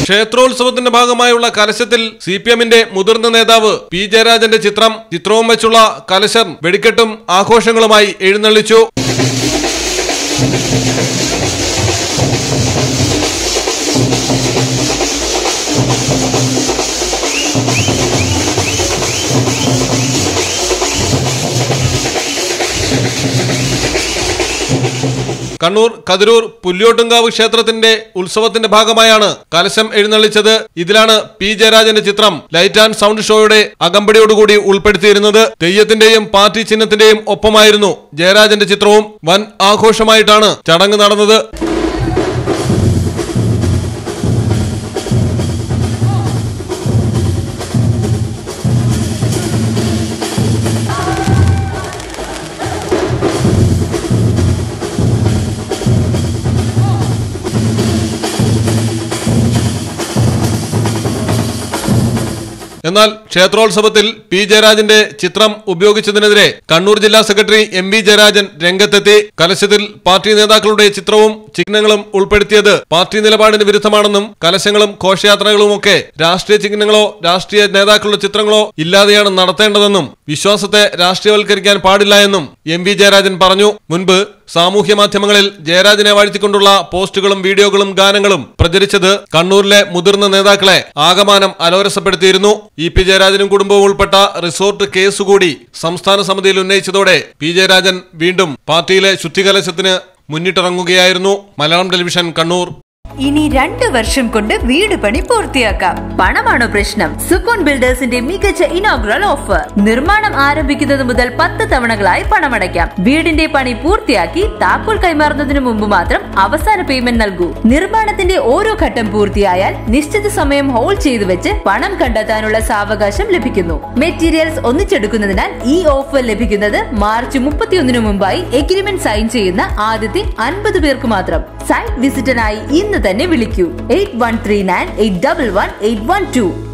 ക്ഷേത്രോത്സവത്തിന്റെ ഭാഗമായുള്ള കലശത്തിൽ C P എമ്മിന്റെ മുതിർന്ന നേതാവ് പി ജയരാജന്റെ ചിത്രം ചിത്രവും വെച്ചുള്ള കലശം വെടിക്കെട്ടും ആഘോഷങ്ങളുമായി എഴുന്നള്ളിച്ചു കണ്ണൂർ കതിരൂർ പുല്യോട്ടുംകാവ് ക്ഷേത്രത്തിന്റെ ഉത്സവത്തിന്റെ ഭാഗമായാണ് കലശം എഴുന്നള്ളിച്ചത് ഇതിലാണ് പി ജയരാജന്റെ ചിത്രം ലൈറ്റ് ആൻഡ് സൗണ്ട് ഷോയുടെ അകമ്പടിയോടുകൂടി ഉൾപ്പെടുത്തിയിരുന്നത് തെയ്യത്തിന്റെയും പാർട്ടി ചിഹ്നത്തിന്റെയും ഒപ്പമായിരുന്നു ജയരാജന്റെ ചിത്രവും വൻ ആഘോഷമായിട്ടാണ് ചടങ്ങ് നടന്നത് എന്നാൽ ക്ഷേത്രോത്സവത്തിൽ പി ജയരാജന്റെ ചിത്രം ഉപയോഗിച്ചതിനെതിരെ കണ്ണൂർ ജില്ലാ സെക്രട്ടറി എം വി ജയരാജൻ രംഗത്തെത്തി കലശത്തിൽ പാർട്ടി നേതാക്കളുടെ ചിത്രവും ചിഹ്നങ്ങളും ഉൾപ്പെടുത്തിയത് പാർട്ടി നിലപാടിന് വിരുദ്ധമാണെന്നും കലശങ്ങളും ഘോഷയാത്രകളും ഒക്കെ രാഷ്ട്രീയ ചിഹ്നങ്ങളോ രാഷ്ട്രീയ നേതാക്കളുടെ ചിത്രങ്ങളോ ഇല്ലാതെയാണ് നടത്തേണ്ടതെന്നും വിശ്വാസത്തെ രാഷ്ട്രീയവൽക്കരിക്കാൻ പാടില്ല എന്നും എം വി ജയരാജൻ പറഞ്ഞു മുൻപ് സാമൂഹ്യ മാധ്യമങ്ങളിൽ ജയരാജനെ വാഴ്ത്തിക്കൊണ്ടുള്ള പോസ്റ്റുകളും വീഡിയോകളും ഗാനങ്ങളും പ്രചരിച്ചത് കണ്ണൂരിലെ മുതിർന്ന നേതാക്കളെ ആകമാനം അലോരസപ്പെടുത്തിയിരുന്നു ഇ പി ജയരാജനും കുടുംബവും ഉൾപ്പെട്ട റിസോർട്ട് കേസുകൂടി സംസ്ഥാന സമിതിയിൽ ഉന്നയിച്ചതോടെ പി ജയരാജൻ വീണ്ടും പാർട്ടിയിലെ ശുദ്ധികലശത്തിന് മുന്നിട്ടിറങ്ങുകയായിരുന്നു മലയാളം ടെലിവിഷൻ കണ്ണൂർ ഇനി രണ്ട് വർഷം കൊണ്ട് വീട് പണി പൂർത്തിയാക്കാം പണമാണോ പ്രശ്നം സുക്കോൺ ബിൽഡേഴ്സിന്റെ മികച്ച ഇനോഗ്രൽ ഓഫർ നിർമ്മാണം ആരംഭിക്കുന്നത് മുതൽ പത്ത് തവണകളായി പണമടയ്ക്കാം വീടിന്റെ പണി പൂർത്തിയാക്കി താക്കോൽ കൈമാറുന്നതിന് മുമ്പ് മാത്രം അവസാന പേയ്മെന്റ് നൽകൂ നിർമ്മാണത്തിന്റെ ഓരോ ഘട്ടം പൂർത്തിയായാൽ നിശ്ചിത സമയം ഹോൾഡ് ചെയ്തു വെച്ച് പണം കണ്ടെത്താനുള്ള സാവകാശം ലഭിക്കുന്നു മെറ്റീരിയൽസ് ഒന്നിച്ചെടുക്കുന്നതിനാൽ ഈ ഓഫർ ലഭിക്കുന്നത് മാർച്ച് മുപ്പത്തിയൊന്നിനു മുമ്പായി എഗ്രിമെന്റ് സൈൻ ചെയ്യുന്ന ആദ്യത്തെ അൻപത് പേർക്ക് മാത്രം സൈറ്റ് വിസിറ്റിനായി ഇന്ന് തന്നെ വിളിക്കൂ eight one three nine eight double one eight one to